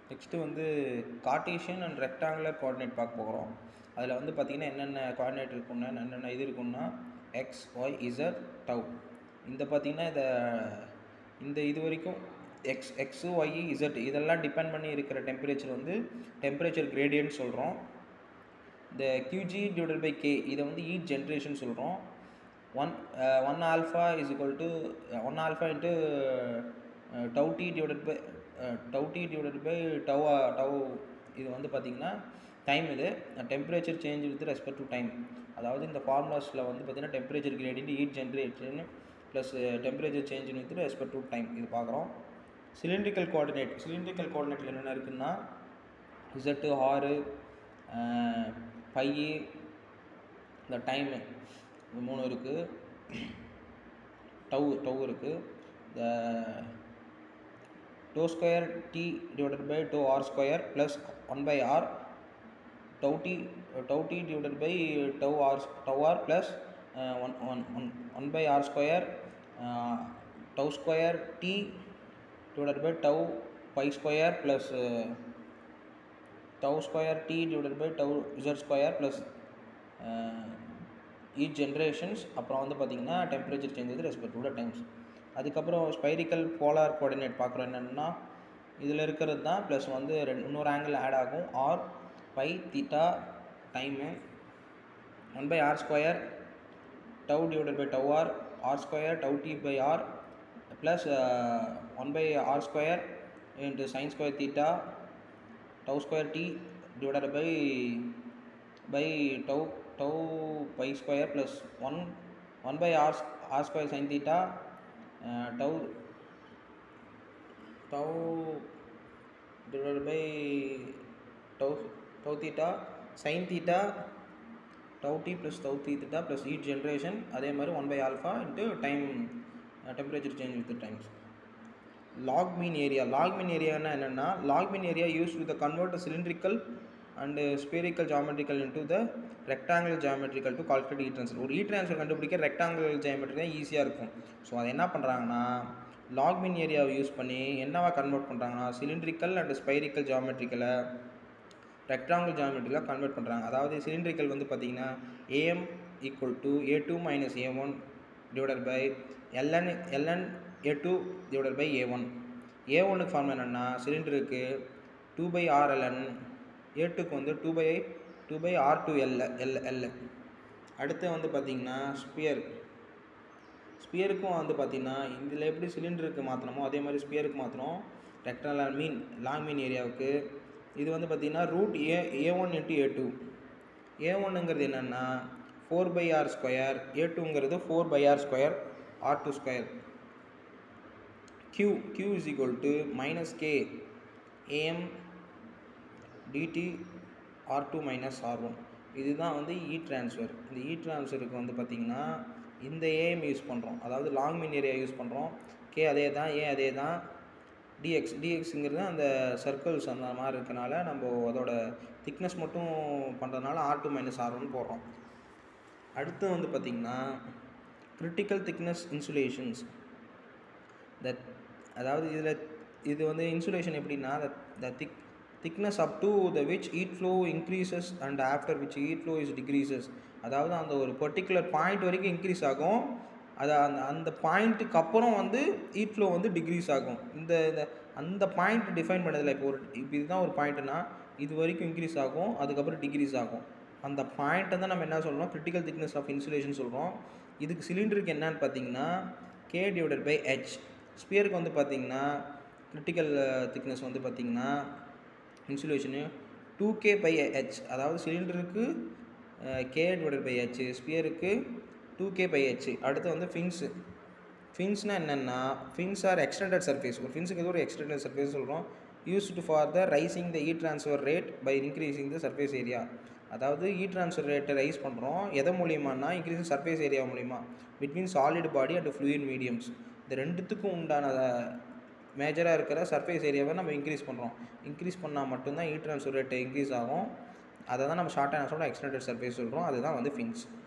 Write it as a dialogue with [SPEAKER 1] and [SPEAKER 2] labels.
[SPEAKER 1] next வந்து Cartesian and rectangular coordinate பார்க்க போகிறோம் அதில் வந்து பார்த்திங்கன்னா என்னென்ன கோஆர்டினேட் இருக்குன்னா என்னென்ன இது இருக்குன்னா எக்ஸ் ஒய் இசட் டவ் இந்த பார்த்திங்கன்னா இதை இந்த இது வரைக்கும் எக்ஸ் எக்ஸு ஒய் இசட் இதெல்லாம் டிபெண்ட் பண்ணி இருக்கிற டெம்பரேச்சர் வந்து டெம்பரேச்சர் கிரேடியன்ட் சொல்கிறோம் இந்த கியூஜி டிவைடட் பை கே இதை வந்து ஈட் ஜென்ரேஷன் சொல்கிறோம் one one alpha is equal to one alpha into tau T divided by tau T divided by tau tau இது வந்து பார்த்திங்கன்னா டைம் இது temperature change with respect to time அதாவது இந்த ஃபார்முலாஸில் வந்து பார்த்திங்கன்னா temperature gradient heat generation plus temperature change with respect to time இது பார்க்குறோம் சிலிண்ட்ரிக்கல் கோஆர்டினேட் சிலிண்ட்ரிக்கல் கோஆர்டினேட்டில் என்னென்ன இருக்குன்னா இசட்டு ஹாரு பையி இந்த டைமு இது மூணு இருக்குது டவ் டவ் இருக்குது இந்த tau square T divided by tau R square plus one by R tau T tau T divided by tau R tau R plus one one one one by R square tau square T divided by tau pi square plus uh, tau square t divided by tau z square plus uh, each generations அப்புறம் வந்து பார்த்திங்கன்னா temperature change with respect to times அதுக்கப்புறம் spherical polar coordinate பார்க்குறோம் என்னென்னா இதில் இருக்கிறது தான் plus வந்து ரெண்டு இன்னொரு ஆங்கிள் ஆட் ஆகும் r by theta time one by R square tau divided by tau r r square tau t by r plus uh, 1 by r square into sin square theta tau square t divided by by tau tau pi square plus 1 1 by r r square sin theta uh, tau tau divided by tau tau theta sin theta tau t plus tau theta plus heat generation அதே மாதிரி 1 by alpha into time temperature change with times log mean area log mean ஏரியானா என்னென்னா log mean area use with convert cylindrical and spherical geometrical into the rectangle geometrical to calculate heat transfer ஒரு heat transfer கண்டுபிடிக்க rectangle geometry தான் ஈஸியாக இருக்கும் so அதை என்ன பண்ணுறாங்கன்னா லாக் மீன் ஏரியாவை யூஸ் பண்ணி என்னவா கன்வெர்ட் பண்ணுறாங்கன்னா சிலிண்ட்ரிக்கல் அண்ட் ஸ்பைரிக்கல் ஜாமெட்ரிக்கலை ரெக்டாங்கிள் ஜாமெட்ரியில் கன்வெர்ட் பண்ணுறாங்க அதாவது சிலிண்ட்ரிக்கல் வந்து பார்த்திங்கன்னா AM equal to A two minus A one divided by ln ln a2 divided by a1 a1க்கு ஃபார்ம் என்னென்னா சிலிண்டருக்கு டூ பை ஆர் எல்என் ஏட்டுக்கு வந்து two pi two pi r two L L L அடுத்து வந்து பார்த்திங்கன்னா ஸ்பியர் ஸ்பியருக்கும் வந்து பார்த்திங்கன்னா இதில் எப்படி சிலிண்டருக்கு மாற்றணுமோ அதே மாதிரி ஸ்பியருக்கு மாற்றணும் ரெக்டனல் மீன் லாங் மீன் ஏரியாவுக்கு இது வந்து பார்த்திங்கன்னா root A A one into A two A ஒன்னுங்கிறது என்னென்னா four pi R square A டூங்கிறது four pi R square r two square q q is equal to minus k am dt r2 minus r1 இதுதான் வந்து இ transfer இந்த இ ட்ரான்ஸ்ஃபருக்கு வந்து பார்த்திங்கன்னா இந்த AM use பண்ணுறோம் அதாவது லாங் மீன் ஏரியா யூஸ் பண்ணுறோம் கே அதே தான் ஏ அதே தான் டிஎக்ஸ் டிஎக்ஸுங்கிறது அந்த சர்க்கிள்ஸ் அந்த மாதிரி இருக்கனால நம்ம அதோட திக்னஸ் மட்டும் பண்ணுறதுனால r two minus r one போடுறோம் அடுத்து வந்து பார்த்திங்கன்னா கிரிட்டிக்கல் திக்னஸ் இன்சுலேஷன்ஸ் த அதாவது இதில் இது வந்து இன்சுலேஷன் எப்படின்னா the thick thickness up to the which heat flow increases and after which heat flow is decreases அதாவது அந்த ஒரு பர்டிகுலர் பாயிண்ட் வரைக்கும் இன்க்ரீஸ் ஆகும் அது அந்த அந்த பாயிண்ட்டுக்கு அப்புறம் வந்து ஹீட் ஃப்ளோ வந்து டிக்ரீஸ் ஆகும் இந்த இந்த அந்த பாயிண்ட் டிஃபைன் பண்ணதில் இப்போ ஒரு இப்போ இதுதான் ஒரு பாயிண்ட்னா இது வரைக்கும் இன்க்ரீஸ் ஆகும் அதுக்கப்புறம் டிக்ரீஸ் ஆகும் அந்த பாயிண்ட்டை தான் நம்ம என்ன சொல்கிறோம் கிரிட்டிக்கல் திக்னஸ் ஆஃப் இன்சுலேஷன் சொல்கிறோம் இதுக்கு சிலிண்டருக்கு என்னன்னு பார்த்தீங்கன்னா கே டிவைடட் பை ஹெச் ஸ்பியருக்கு வந்து பார்த்திங்கன்னா கிரிட்டிக்கல் திக்னஸ் வந்து பார்த்திங்கன்னா insulation two K by h அதாவது சிலிண்டருக்கு கே டிவைடட் பை ஹெச் ஸ்பியருக்கு டூ கே பை ஹெச் அடுத்து வந்து ஃபின்ஸு ஃபின்ஸ்னால் என்னென்னா ஃபின்ஸ் ஆர் எக்ஸ்டெண்டட் சர்ஃபேஸ் ஒரு ஃபின்ஸுக்கு இது ஒரு எக்ஸ்டெண்டட் சர்ஃபேஸ் சொல்கிறோம் used for the raising the heat transfer rate by increasing the surface area அதாவது இ ட்ரான்ஸ்ஃபர் ரேட்டை ரைஸ் பண்ணுறோம் எதை மூலியமானா இன்க்ரீசிங் சர்ஃபேஸ் ஏரியா மூலிமா between solid body and fluid mediums இந்த ரெண்டுத்துக்கும் உண்டான மேஜராக இருக்கிற சர்ஃபேஸ் ஏரியாவை நம்ம இன்க்ரீஸ் பண்ணுறோம் இன்க்ரீஸ் பண்ணால் மட்டும்தான் இ ட்ரான்ஸ்ஃபர் ரேட்டு இன்க்ரீஸ் ஆகும் அதை தான் நம்ம ஷார்ட் ஆன்சரோட எக்ஸ்டெண்டட் சர்ஃபேஸ் சொல்கிறோம் அதுதான் வந்து ஃபின்ஸ்